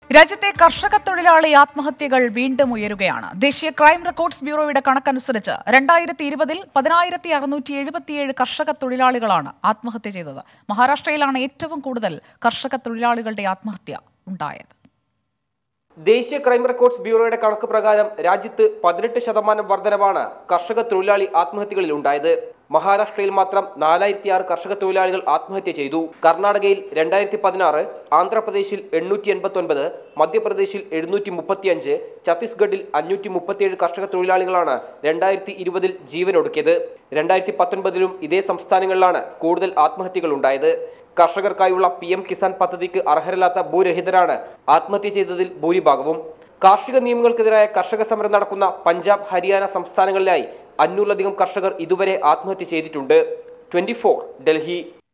രാജ്യത്തെ കർഷക തൊഴിലാളി ആത്മഹത്യകൾ വീണ്ടും ഉയരുകയാണ് ദേശീയ ക്രൈം റെക്കോർഡ്സ് ബ്യൂറോയുടെ കണക്കനുസരിച്ച് രണ്ടായിരത്തി ഇരുപതിൽ പതിനായിരത്തി അറുന്നൂറ്റി എഴുപത്തിയേഴ് കർഷക തൊഴിലാളികളാണ് ആത്മഹത്യ ചെയ്തത് മഹാരാഷ്ട്രയിലാണ് ഏറ്റവും കൂടുതൽ കർഷക തൊഴിലാളികളുടെ ആത്മഹത്യ ഉണ്ടായത് ദേശീയ ക്രൈം റെക്കോർഡ്സ് ബ്യൂറോയുടെ കണക്ക് പ്രകാരം രാജ്യത്ത് പതിനെട്ട് ശതമാനം വർധനവാണ് കർഷക തൊഴിലാളി ആത്മഹത്യകളിൽ ഉണ്ടായത് മഹാരാഷ്ട്രയിൽ മാത്രം നാലായിരത്തി ആറ് കർഷക തൊഴിലാളികൾ ആത്മഹത്യ ചെയ്തു കർണാടകയിൽ രണ്ടായിരത്തി പതിനാറ് ആന്ധ്രാപ്രദേശിൽ എണ്ണൂറ്റി എൺപത്തി ഒൻപത് മധ്യപ്രദേശിൽ എഴുന്നൂറ്റി മുപ്പത്തിയഞ്ച് ഛത്തീസ്ഗഡിൽ അഞ്ഞൂറ്റി മുപ്പത്തിയേഴ് കർഷക തൊഴിലാളികളാണ് രണ്ടായിരത്തി ഇരുപതിൽ ജീവനൊടുക്കിയത് രണ്ടായിരത്തി പത്തൊൻപതിലും ഇതേ സംസ്ഥാനങ്ങളിലാണ് കൂടുതൽ ആത്മഹത്യകൾ ഉണ്ടായത് കർഷകർക്കായുള്ള പി എം കിസാൻ പദ്ധതിക്ക് അർഹരല്ലാത്ത ഭൂരഹിതരാണ് ആത്മഹത്യ ചെയ്തതിൽ ഭൂരിഭാഗവും കാർഷിക നിയമങ്ങൾക്കെതിരായ കർഷക സമരം നടക്കുന്ന പഞ്ചാബ് ഹരിയാന സംസ്ഥാനങ്ങളിലായി അഞ്ഞൂറിലധികം കർഷകർ ഇതുവരെ ആത്മഹത്യ ചെയ്തിട്ടുണ്ട് ട്വന്റി ഡൽഹി